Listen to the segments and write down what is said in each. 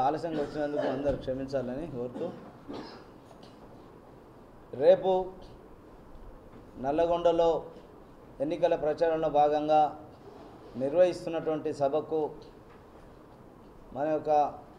ఆలస్యంగా వచ్చినందుకు అందరూ క్షమించాలని కోరుతూ రేపు నల్లగొండలో ఎన్నికల ప్రచారంలో భాగంగా నిర్వహిస్తున్నటువంటి సభకు మన యొక్క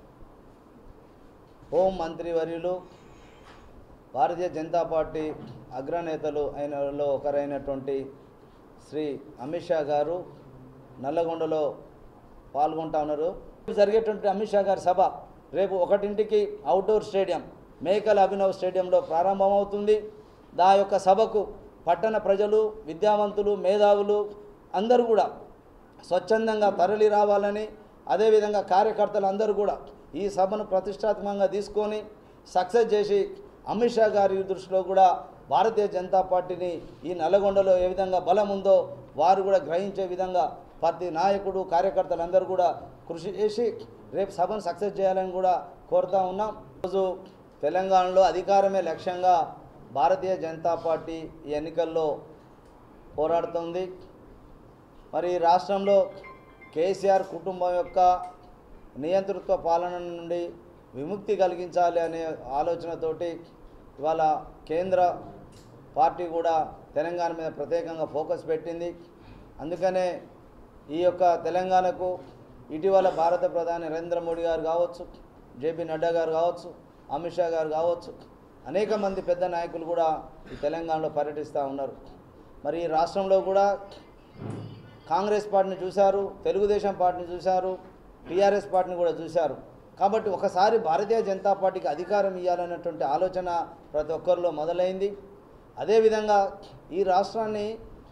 హోం మంత్రివర్యులు భారతీయ జనతా పార్టీ అగ్రనేతలు అయిన వాళ్ళలో ఒకరైనటువంటి శ్రీ అమిత్ షా గారు నల్లగొండలో పాల్గొంటా ఉన్నారు జరిగేటువంటి అమిత్ షా గారి సభ రేపు ఒకటింటికి అవుట్డోర్ స్టేడియం మేకల అభినవ్ స్టేడియంలో ప్రారంభమవుతుంది దా యొక్క సభకు పట్టణ ప్రజలు విద్యావంతులు మేధావులు అందరూ కూడా స్వచ్ఛందంగా తరలి రావాలని అదేవిధంగా కార్యకర్తలు అందరూ కూడా ఈ సభను ప్రతిష్టాత్మకంగా తీసుకొని సక్సెస్ చేసి అమిత్ షా గారి దృష్టిలో కూడా భారతీయ జనతా పార్టీని ఈ నల్లగొండలో ఏ విధంగా బలం ఉందో వారు కూడా గ్రహించే విధంగా ప్రతి నాయకుడు కార్యకర్తలందరూ కూడా కృషి చేసి రేపు సభను సక్సెస్ చేయాలని కూడా కోరుతా ఉన్నాం ఈరోజు తెలంగాణలో అధికారమే లక్ష్యంగా భారతీయ జనతా పార్టీ ఈ ఎన్నికల్లో పోరాడుతుంది మరి ఈ రాష్ట్రంలో కేసీఆర్ కుటుంబం యొక్క నియంతృత్వ పాలన నుండి విముక్తి కలిగించాలి అనే ఆలోచనతోటి ఇవాళ కేంద్ర పార్టీ కూడా తెలంగాణ మీద ప్రత్యేకంగా ఫోకస్ పెట్టింది అందుకనే ఈ యొక్క తెలంగాణకు ఇటీవల భారత ప్రధాని నరేంద్ర మోడీ గారు కావచ్చు జేపీ నడ్డా గారు కావచ్చు అమిత్ షా గారు కావచ్చు అనేక మంది పెద్ద నాయకులు కూడా ఈ తెలంగాణలో పర్యటిస్తూ ఉన్నారు మరి ఈ రాష్ట్రంలో కూడా కాంగ్రెస్ పార్టీని చూశారు తెలుగుదేశం పార్టీని చూశారు టీఆర్ఎస్ పార్టీని కూడా చూశారు కాబట్టి ఒకసారి భారతీయ జనతా పార్టీకి అధికారం ఇవ్వాలన్నటువంటి ఆలోచన ప్రతి ఒక్కరిలో మొదలైంది అదేవిధంగా ఈ రాష్ట్రాన్ని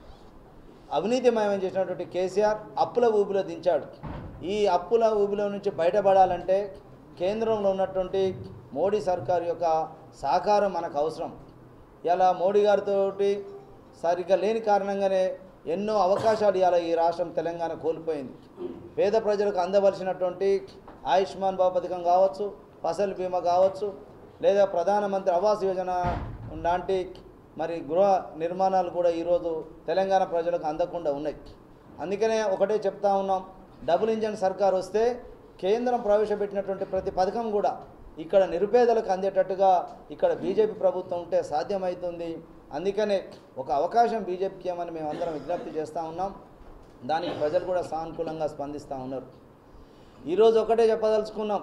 అవినీతిమయం చేసినటువంటి కేసీఆర్ అప్పుల ఊబిలో దించాడు ఈ అప్పుల ఊబిలో నుంచి బయటపడాలంటే కేంద్రంలో ఉన్నటువంటి మోడీ సర్కార్ యొక్క సహకారం మనకు అవసరం ఇలా మోడీ గారితో సరిగ్గా లేని కారణంగానే ఎన్నో అవకాశాలు ఇవాళ ఈ రాష్ట్రం తెలంగాణ కోల్పోయింది పేద ప్రజలకు అందవలసినటువంటి ఆయుష్మాన్ బాబు పథకం కావచ్చు ఫసల్ బీమా కావచ్చు లేదా ప్రధానమంత్రి ఆవాస్ యోజన లాంటి మరి గృహ నిర్మాణాలు కూడా ఈరోజు తెలంగాణ ప్రజలకు అందకుండా ఉన్నాయి అందుకనే ఒకటే చెప్తా ఉన్నాం డబుల్ ఇంజన్ సర్కార్ వస్తే కేంద్రం ప్రవేశపెట్టినటువంటి ప్రతి పథకం కూడా ఇక్కడ నిరుపేదలకు అందేటట్టుగా ఇక్కడ బీజేపీ ప్రభుత్వం ఉంటే సాధ్యమవుతుంది అందుకనే ఒక అవకాశం బీజేపీకి ఏమని మేము అందరం విజ్ఞప్తి చేస్తూ ఉన్నాం దానికి ప్రజలు కూడా సానుకూలంగా స్పందిస్తూ ఉన్నారు ఈరోజు ఒకటే చెప్పదలుచుకున్నాం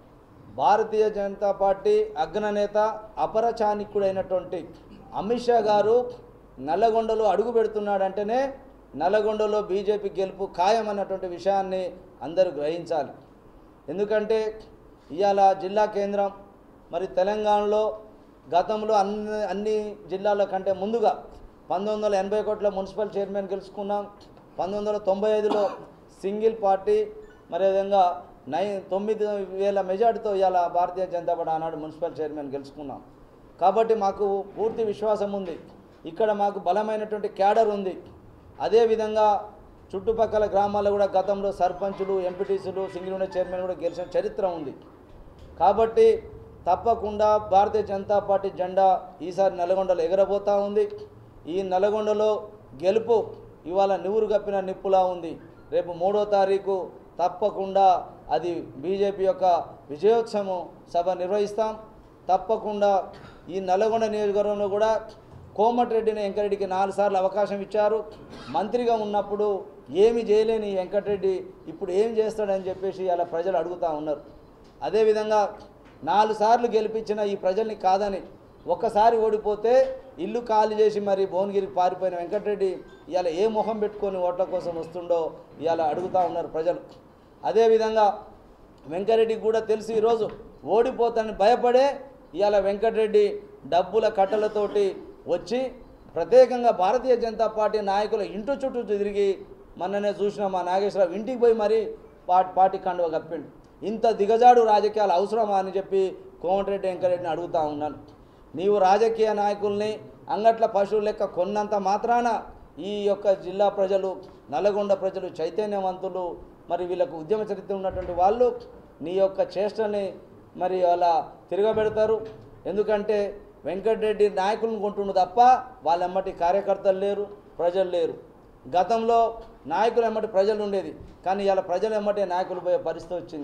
భారతీయ జనతా పార్టీ అగ్రనేత అపర చాణిక్యుడైనటువంటి అమిత్ షా గారు నల్లగొండలో అడుగు పెడుతున్నాడంటేనే నల్లగొండలో బీజేపీ గెలుపు ఖాయమన్నటువంటి విషయాన్ని అందరూ గ్రహించాలి ఎందుకంటే ఇవాళ జిల్లా కేంద్రం మరి తెలంగాణలో గతంలో అన్ని అన్ని జిల్లాల కంటే ముందుగా పంతొమ్మిది వందల ఎనభై ఒకటిలో మున్సిపల్ చైర్మన్ గెలుచుకున్నాం పంతొమ్మిది వందల తొంభై ఐదులో సింగిల్ పార్టీ మరి విధంగా నై తొమ్మిది వేల మెజార్టీతో ఇవాళ భారతీయ జనతా పార్టీ ఆనాడు మున్సిపల్ చైర్మన్ గెలుచుకున్నాం కాబట్టి మాకు పూర్తి విశ్వాసం ఉంది ఇక్కడ మాకు బలమైనటువంటి క్యాడర్ ఉంది అదేవిధంగా చుట్టుపక్కల గ్రామాల్లో కూడా గతంలో సర్పంచులు ఎంపీటీసీలు సింగిల్ విండో చైర్మన్ కూడా గెలిచిన చరిత్ర ఉంది కాబట్టి తప్పకుండా భారతీయ జనతా పార్టీ జెండా ఈసారి నల్గొండలో ఎగరబోతూ ఉంది ఈ నల్గొండలో గెలుపు ఇవాళ నివురు కప్పిన నిప్పులా ఉంది రేపు మూడో తారీఖు తప్పకుండా అది బీజేపీ యొక్క విజయోత్సవం సభ నిర్వహిస్తాం తప్పకుండా ఈ నల్గొండ నియోజకవర్గంలో కూడా కోమటిరెడ్డిని వెంకటరెడ్డికి నాలుగు సార్లు అవకాశం ఇచ్చారు మంత్రిగా ఉన్నప్పుడు ఏమి చేయలేని ఈ వెంకటరెడ్డి ఇప్పుడు ఏం చేస్తాడని చెప్పేసి అలా ప్రజలు అడుగుతూ ఉన్నారు అదేవిధంగా నాలుగు సార్లు గెలిపించిన ఈ ప్రజల్ని కాదని ఒక్కసారి ఓడిపోతే ఇల్లు ఖాళీ చేసి మరి భువనగిరికి పారిపోయిన వెంకటరెడ్డి ఇవాళ ఏ మొహం పెట్టుకొని ఓట్ల కోసం వస్తుండో ఇవాళ అడుగుతూ ఉన్నారు ప్రజలు అదేవిధంగా వెంకటరెడ్డికి కూడా తెలుసు ఈరోజు ఓడిపోతానని భయపడే ఇవాళ వెంకటరెడ్డి డబ్బుల కట్టలతోటి వచ్చి ప్రత్యేకంగా భారతీయ జనతా పార్టీ నాయకుల ఇంటి చుట్టూ తిరిగి మొన్ననే చూసిన మా నాగేశ్వరరావు ఇంటికి పోయి మరీ పార్టీ పార్టీ కండువ కప్పిండు ఇంత దిగజాడు రాజకీయాలు అవసరమా అని చెప్పి కోమటిరెడ్డి వెంకరెడ్డిని అడుగుతా ఉన్నాను నీవు రాజకీయ నాయకుల్ని అంగట్ల పశువుల లెక్క కొన్నంత మాత్రాన ఈ యొక్క జిల్లా ప్రజలు నల్గొండ ప్రజలు చైతన్యవంతులు మరి వీళ్ళకు ఉద్యమ చరిత్ర ఉన్నటువంటి వాళ్ళు నీ యొక్క చేష్టల్ని మరి అలా తిరగబెడతారు ఎందుకంటే వెంకటరెడ్డి నాయకులను కొంటుండు తప్ప వాళ్ళ ఎమ్మటి కార్యకర్తలు లేరు ప్రజలు లేరు గతంలో నాయకులు ఎమ్మటి ప్రజలు ఉండేది కానీ ఇలా ప్రజలు ఎమ్మటే నాయకులు పోయే పరిస్థితి వచ్చింది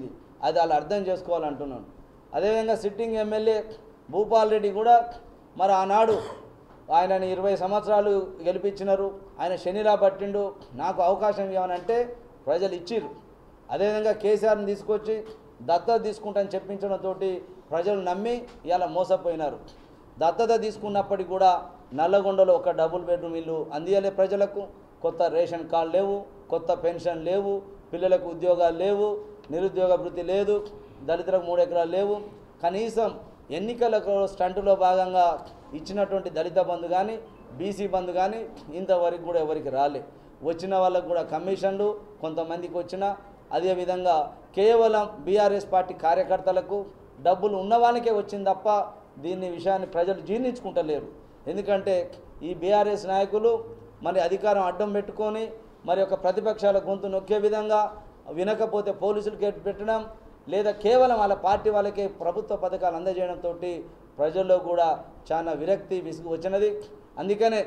అది వాళ్ళు అర్థం చేసుకోవాలంటున్నాను అదేవిధంగా సిట్టింగ్ ఎమ్మెల్యే భూపాల్ రెడ్డి కూడా మరి ఆనాడు ఆయనని ఇరవై సంవత్సరాలు గెలిపించినారు ఆయన శనిలా పట్టిండు నాకు అవకాశం ఇవ్వనంటే ప్రజలు ఇచ్చిర్రు అదేవిధంగా కేసీఆర్ని తీసుకొచ్చి దత్తత తీసుకుంటానని చెప్పించడంతో ప్రజలు నమ్మి ఇలా మోసపోయినారు దత్తత తీసుకున్నప్పటికీ కూడా నల్లగొండలో ఒక డబుల్ బెడ్రూమ్ ఇల్లు అందియలే ప్రజలకు కొత్త రేషన్ కార్డు లేవు కొత్త పెన్షన్ లేవు పిల్లలకు ఉద్యోగాలు లేవు నిరుద్యోగ వృత్తి లేదు దళితులకు మూడు ఎకరాలు లేవు కనీసం ఎన్నికలకు స్టంటులో భాగంగా ఇచ్చినటువంటి దళిత బంధు కానీ బీసీ బంధు కానీ ఇంతవరకు కూడా ఎవరికి రాలే వచ్చిన వాళ్ళకు కూడా కమిషన్లు కొంతమందికి వచ్చిన అదేవిధంగా కేవలం బీఆర్ఎస్ పార్టీ కార్యకర్తలకు డబ్బులు ఉన్నవానికే వచ్చింది తప్ప దీన్ని విషయాన్ని ప్రజలు జీర్ణించుకుంటలేరు ఎందుకంటే ఈ బీఆర్ఎస్ నాయకులు మరి అధికారం అడ్డం పెట్టుకొని మరి ఒక ప్రతిపక్షాల గొంతు నొక్కే విధంగా వినకపోతే పోలీసులు కేసు పెట్టడం లేదా కేవలం వాళ్ళ పార్టీ వాళ్ళకే ప్రభుత్వ పథకాలు అందజేయడంతో ప్రజల్లో కూడా చాలా విరక్తి విసుగు వచ్చినది అందుకనే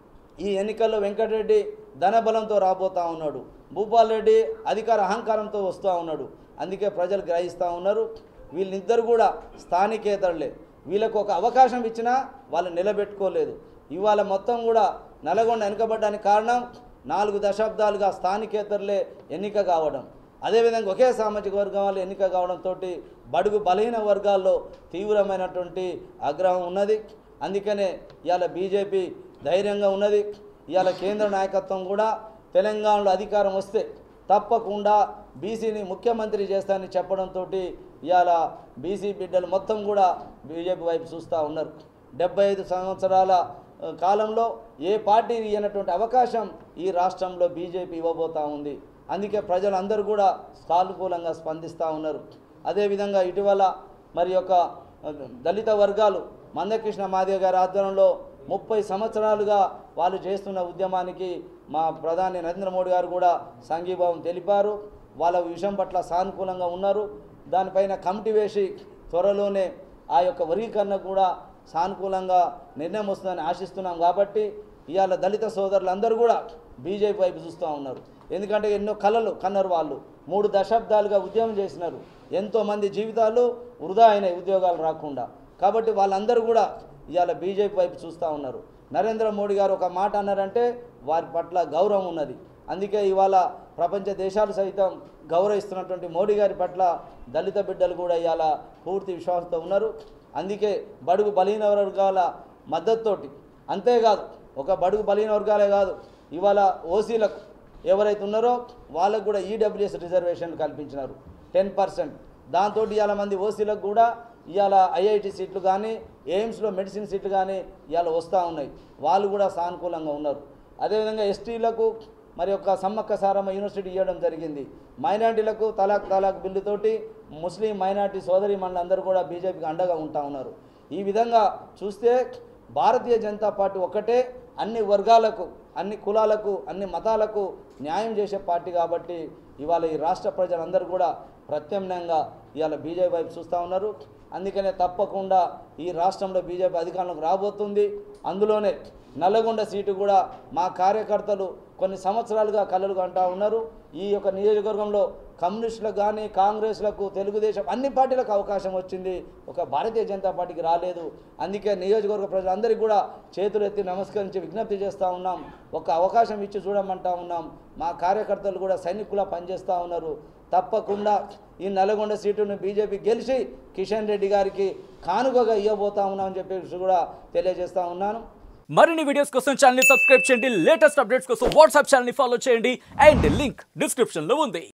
ఈ ఎన్నికల్లో వెంకటరెడ్డి ధనబలంతో రాబోతా ఉన్నాడు భూపాల్ రెడ్డి అధికార అహంకారంతో వస్తూ ఉన్నాడు అందుకే ప్రజలు గ్రహిస్తూ ఉన్నారు వీళ్ళిద్దరు కూడా స్థానికేతరులే వీళ్ళకు ఒక అవకాశం ఇచ్చినా వాళ్ళు నిలబెట్టుకోలేదు ఇవాళ మొత్తం కూడా నల్గొండ వెనుకబడ్డానికి కారణం నాలుగు దశాబ్దాలుగా స్థానికేతరులే ఎన్నిక కావడం అదేవిధంగా ఒకే సామాజిక వర్గం వాళ్ళు ఎన్నిక కావడంతో బడుగు బలహీన వర్గాల్లో తీవ్రమైనటువంటి ఆగ్రహం ఉన్నది అందుకనే ఇవాళ బీజేపీ ధైర్యంగా ఉన్నది ఇవాళ కేంద్ర నాయకత్వం కూడా తెలంగాణలో అధికారం వస్తే తప్పకుండా బీసీని ముఖ్యమంత్రి చేస్తానని చెప్పడంతో ఇవాళ బీసీ బిడ్డలు మొత్తం కూడా బీజేపీ వైపు చూస్తూ ఉన్నారు డెబ్బై ఐదు సంవత్సరాల ఆ, కాలంలో ఏ పార్టీ ఇవ్వనటువంటి అవకాశం ఈ రాష్ట్రంలో బీజేపీ ఇవ్వబోతా ఉంది అందుకే ప్రజలందరూ కూడా సానుకూలంగా స్పందిస్తూ ఉన్నారు అదేవిధంగా ఇటీవల మరి యొక్క ఆ, దళిత వర్గాలు మందకృష్ణ మాదేవ్ గారి ఆధ్వర్యంలో ముప్పై సంవత్సరాలుగా వాళ్ళు చేస్తున్న ఉద్యమానికి మా ప్రధాని నరేంద్ర మోడీ గారు కూడా సంఘీభావం తెలిపారు వాళ్ళ విషయం పట్ల సానుకూలంగా ఉన్నారు దానిపైన కమిటీ వేసి త్వరలోనే ఆ యొక్క వర్గీకరణ కూడా సానుకూలంగా నిర్ణయం వస్తుందని ఆశిస్తున్నాం కాబట్టి ఇవాళ దళిత సోదరులందరూ కూడా బీజేపీ వైపు చూస్తూ ఉన్నారు ఎందుకంటే ఎన్నో కళలు కన్నారు వాళ్ళు మూడు దశాబ్దాలుగా ఉద్యమం చేసినారు ఎంతోమంది జీవితాలు వృధా అయినాయి ఉద్యోగాలు రాకుండా కాబట్టి వాళ్ళందరూ కూడా ఇవాళ బీజేపీ వైపు చూస్తూ ఉన్నారు నరేంద్ర మోడీ గారు ఒక మాట అన్నారంటే వారి పట్ల గౌరవం ఉన్నది అందుకే ఇవాళ ప్రపంచ దేశాలు సైతం గౌరవిస్తున్నటువంటి మోడీ గారి పట్ల దళిత బిడ్డలు కూడా ఇవాళ పూర్తి విశ్వాసంతో ఉన్నారు అందుకే బడుగు బలహీన వర్గాల మద్దతుతోటి అంతేకాదు ఒక బడుగు బలహీన వర్గాలే కాదు ఇవాళ ఓసీలకు ఎవరైతే ఉన్నారో వాళ్ళకు కూడా ఈడబ్ల్యూఎస్ రిజర్వేషన్ కల్పించినారు టెన్ పర్సెంట్ దాంతో ఇవాళ మంది ఓసీలకు కూడా ఇవాళ ఐఐటి సీట్లు కానీ ఎయిమ్స్లో మెడిసిన్ సీట్లు కానీ ఇవాళ వస్తూ ఉన్నాయి వాళ్ళు కూడా సానుకూలంగా ఉన్నారు అదేవిధంగా ఎస్టీలకు మరి యొక్క సమ్మక్క సారమ్మ యూనివర్సిటీ ఇవ్వడం జరిగింది మైనార్టీలకు తలాక్ తలాక్ బిల్లుతోటి ముస్లిం మైనార్టీ సోదరి అందరూ కూడా బీజేపీకి అండగా ఉంటా ఉన్నారు ఈ విధంగా చూస్తే భారతీయ జనతా పార్టీ ఒక్కటే అన్ని వర్గాలకు అన్ని కులాలకు అన్ని మతాలకు న్యాయం చేసే పార్టీ కాబట్టి ఇవాళ ఈ రాష్ట్ర ప్రజలందరూ కూడా ప్రత్యామ్నాయంగా ఇవాళ బీజేపీ వైపు చూస్తూ ఉన్నారు అందుకనే తప్పకుండా ఈ రాష్ట్రంలో బీజేపీ అధికారంలోకి రాబోతుంది అందులోనే నల్లగొండ సీటు కూడా మా కార్యకర్తలు కొన్ని సంవత్సరాలుగా కలలు అంటా ఉన్నారు ఈ యొక్క నియోజకవర్గంలో కమ్యూనిస్టులకు కానీ కాంగ్రెస్లకు తెలుగుదేశం అన్ని పార్టీలకు అవకాశం వచ్చింది ఒక భారతీయ జనతా పార్టీకి రాలేదు అందుకే నియోజకవర్గ ప్రజలందరికీ కూడా చేతులు ఎత్తి నమస్కరించి విజ్ఞప్తి చేస్తూ ఉన్నాం ఒక అవకాశం ఇచ్చి చూడమంటా ఉన్నాం మా కార్యకర్తలు కూడా సైనికులా పనిచేస్తూ ఉన్నారు తప్పకుండా ఈ నల్గొండ సీటును బీజేపీ గెలిచి కిషన్ రెడ్డి గారికి కానుకగా ఇవ్వబోతా ఉన్నామని చెప్పేసి కూడా తెలియజేస్తా ఉన్నాను మరిన్ని వీడియోస్ కోసం ఛానల్ ని సబ్స్క్రైబ్ చేయండి లేటెస్ట్ అప్డేట్స్ కోసం వాట్సాప్ ఛానల్ ని ఫాలో చేయండి అండ్ లింక్ డిస్క్రిప్షన్ లో ఉంది